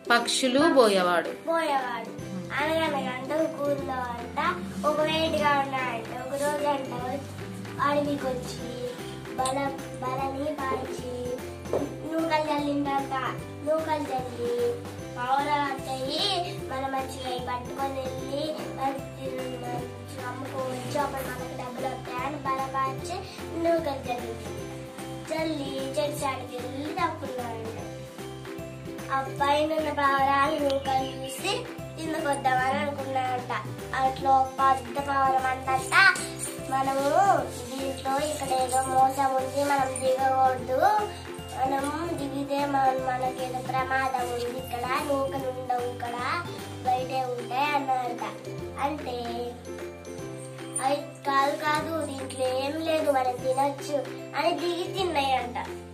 పక్షులు పోయేవాడు పోయేవాడు అనగనగంట ఒక ఊర్లో అంట ఒక వేడిగా ఉన్నాడంట ఒక రోజు అంట అడవికి వచ్చి బల బలని పాల్చి నూకలు చల్లిందంట నూకలు చల్లి పౌరం అంతయి మన మంచిగా అవి పట్టుకొని వెళ్ళి మంచి- మంచిగా అమ్ముకోవచ్చు అప్పుడు మనకు డబ్బులు వస్తాయని బలపాచి నూకలు చల్లింది చల్లి చెట్టు చాటుకి వెళ్ళి తప్పున్నాడంట ఆ పైన ఉన్న పావురాలు నూకలు చూసి కిందకొద్దామని అనుకున్నాడంట అట్లా ఒక పెద్ద పావురం అందంట మనము దీంట్లో ఇక్కడ ఏదో మోసం ఉంది మనం దిగకూడదు మనం దిగితే మన మనకి ఏదో ప్రమాదం ఉంది ఇక్కడ నూకలు ఉండవు ఇక్కడ బయటే ఉంటాయి అన్నాడంట అంటే అది కాదు కాదు దీంట్లో ఏం లేదు మనం తినొచ్చు అని దిగి తిన్నాయంట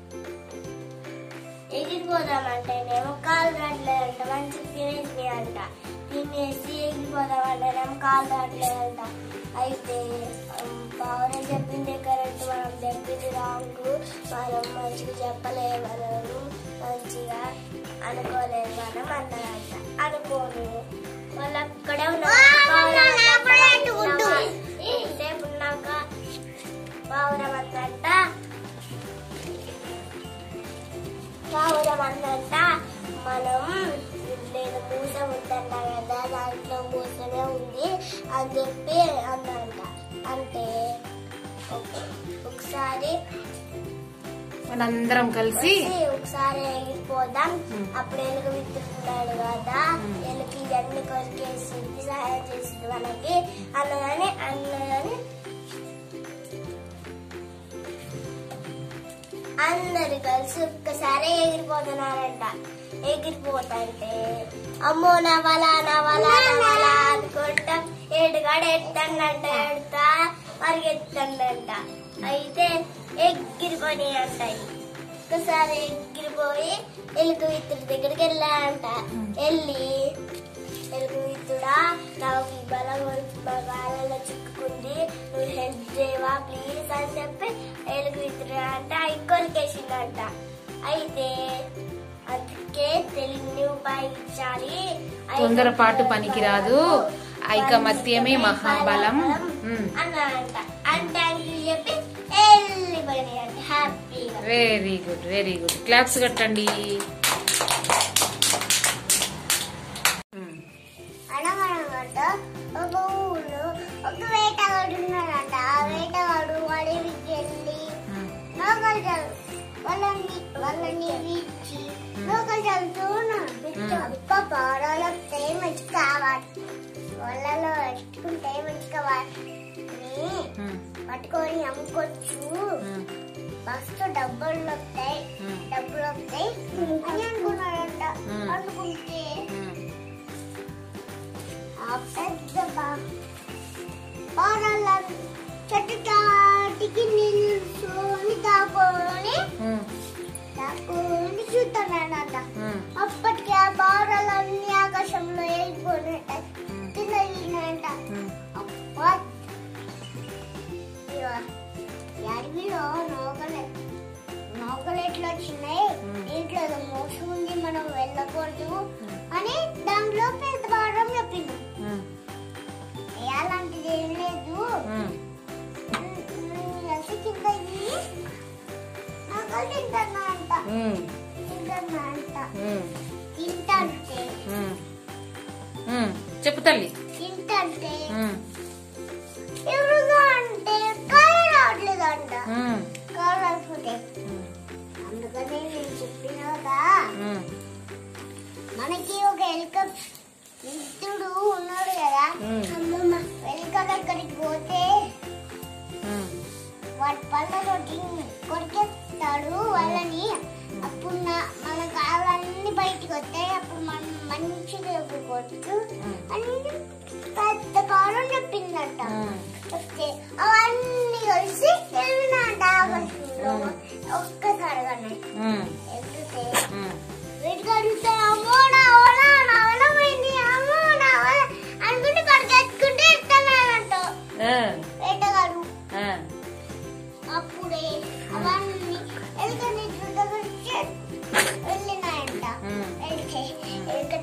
ఎగిరిపోదామంటేనేమో కాలు రావట్లేదంట మంచిగా తినేసి అంట తినేసి ఎగిరిపోదామంటేనేమో కాలు రావట్లేదంట అయితే ఉమ్, పౌరం చెప్పింది కరెక్ట్ మనం చెప్పింది రాంగ్ మనం మంచిగా చెప్పలేదు మనము మంచిగా అనుకోలేదు మనం అన్నారంట అనుకోను వాళ్ళు అక్కడే ఉన్నారు సేపు ఉన్నాక పౌరం అందంట పావురం అన్నంట మనం నేను మూస ఉందంట కదా దాంట్లో మూసనే ఉంది అని చెప్పి అన్నంట అంటే ఒక- ఒకసారి మనందరం కలిసి వచ్చి ఒకసారి ఎగిరిపోదాం ఉమ్. అప్పుడు ఎలుగు విత్తున్నాడు కదా ఉమ్. ఎలుగు ఇవన్నీ కొరికేసింది సహాయం చేసింది మనకి అన్నదని అన్నదని అందరు కలిసి ఒక్కసారి ఎగిరిపోతున్నారంట ఎగిరిపోతుంటే అమ్మో నవలా నవలా నవలా అనుకుంటా ఏడుగాడ ఎత్తండంట ఎడతా పరిగెత్తండంట అయితే ఎగిరిపోయి అంటాయి ఒక్కసారి ఎగిరిపోయి ఎలుగు విత్తుడి దగ్గరికి వెళ్ళాడంట వెళ్ళి ఎలుగు విత్తుడా నాకు ఈ బలం మా గాలలో చిక్కుకుంది నువ్వు హెల్ప్ చేయవా ప్లీజ్ అని చెప్పి ఎలుగు విత్తుడా అంట కొరికేసిందంట అయితే అందుకే తెలివిని ఉపయోగించాలి తొందరపాటు పనికిరాదు ఐకమత్యమే మహాబలం ఉమ్. అన్నాడంట అంటే అని చెప్పి వెళ్ళిపోయినాయి అంట హ్యాపీగా very good very good claps కట్టండి ఉమ్. అనగనగట ఒక ఊళ్ళో ఒక వేటగాడు ఉన్నాడంట ఆ వేటగాడు అడవికి వెళ్ళి ఉమ్. నౌకలు చల్లు వాళ్ళని వాళ్ళని ఇచ్చి నౌకలు చల్లుతూ ఉన్నాడు అప్ప పారాలు వస్తాయి మంచి కావాలి వాళ్ళలో పెట్టుకుంటే మంచి కావాలి ఉమ్. పట్టుకొని అమ్ముకోవచ్చు ఉమ్. మస్తు డబ్బులు వస్తాయి ఉమ్. డబ్బులు వస్తాయి అని అనుకున్నాడంట మ్మ్. అనుకుంటే ఉమ్. ఆ పెద్ద పారాల చెట్టు చాటికి నిల్చుని దాక్కొని ఉమ్. దాక్కొని చూస్తున్నాడంట ఉమ్. అప్పటికి ఆ పారాలన్నీ ఆకాశంలో వెళ్ళిపోయినట్ట ఉమ్. కింద వెళ్ళినాయంట ఉమ్. అబ్బా ఇగో, ఈ అడవిలో నౌకలు నౌకలు ఎట్లా వచ్చినాయి మ్మ్. దీంట్లో ఏదో మోసం ఉంది మనం వెళ్ళకూడదు అని దాంట్లో పెద్ద భారం చెప్పింది ఉమ్. అలాంటిది ఏం లేదు ఉమ్. కలిసి కింద దిగి నౌకలు తింటున్నా అంట ఉమ్. తింటున్నా అంట ఉమ్. తింటంటే ఉమ్. ఉమ్. చెప్పు తల్లి తింటంటే ఉమ్. ఎవరుగా అంటే కాలు రావట్లేదు అంట ఉమ్. కాలు రాకపోతే ఉమ్. అందుకనే నేను చెప్పిన కదా ఉమ్. మనకి ఒక ఎలుక మిత్రుడు ఉన్నాడు కదా మ్మ్. అమ్మమ్మ ఎలుక దగ్గరికి పోతే ఉమ్. వాడి పళ్ళతోటి కొరికేస్తాడు వాళ్ళని అప్పుడు నా- మన కాళ్ళన్నీ బయటికి వస్తాయి అప్పుడు మనం మంచిగా కొట్టు మ్మ్. అని పెద్ద కాలం చెప్పిందంట ఉమ్. చెప్తే అవన్నీ కలిసి వెళ్ళినాట ఆకాశంలో ఒక్కసారిగానే ఉమ్. వెళ్తే ఉమ్. వీటికి అడిగితే అమ్మో నా వల నా వల పోయింది అమ్మో నా వల అనుకుంటే పరిగెత్తుకుంటే ఇస్తున్నానంట ఆ. వేటగాడు ఆ. అప్పుడే అవన్నీ ఎలుకని దగ్గరికి వెళ్ళినాయంట ఉమ్. వెళ్తే ఎలుక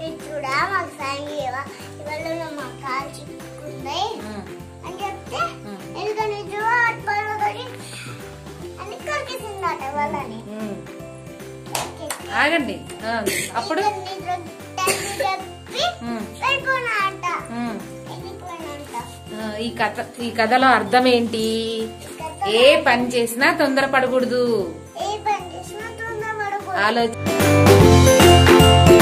మాకు సాయం చేయవా ఇవాళ మా కాలు చిక్కుకుంది ఉమ్, అని చెప్తే ఉమ్. ఎందుకని పళ్ళతోటి అని కొరికేసిందట వాళ్ళని ఉమ్. ఆగండి ఆ, అప్పుడు నిద్ర తండ్రి చెప్పి ఉమ్, వెళ్ళిపోయినాట ఉమ్. వెళ్ళిపోయినంట ఆ, ఈ కథ ఈ కథలో అర్థం ఏంటి ఏ పని చేసినా తొందరపడకూడదు ఏ పని చేసినా తొందరపడకూడదు ఆలోచన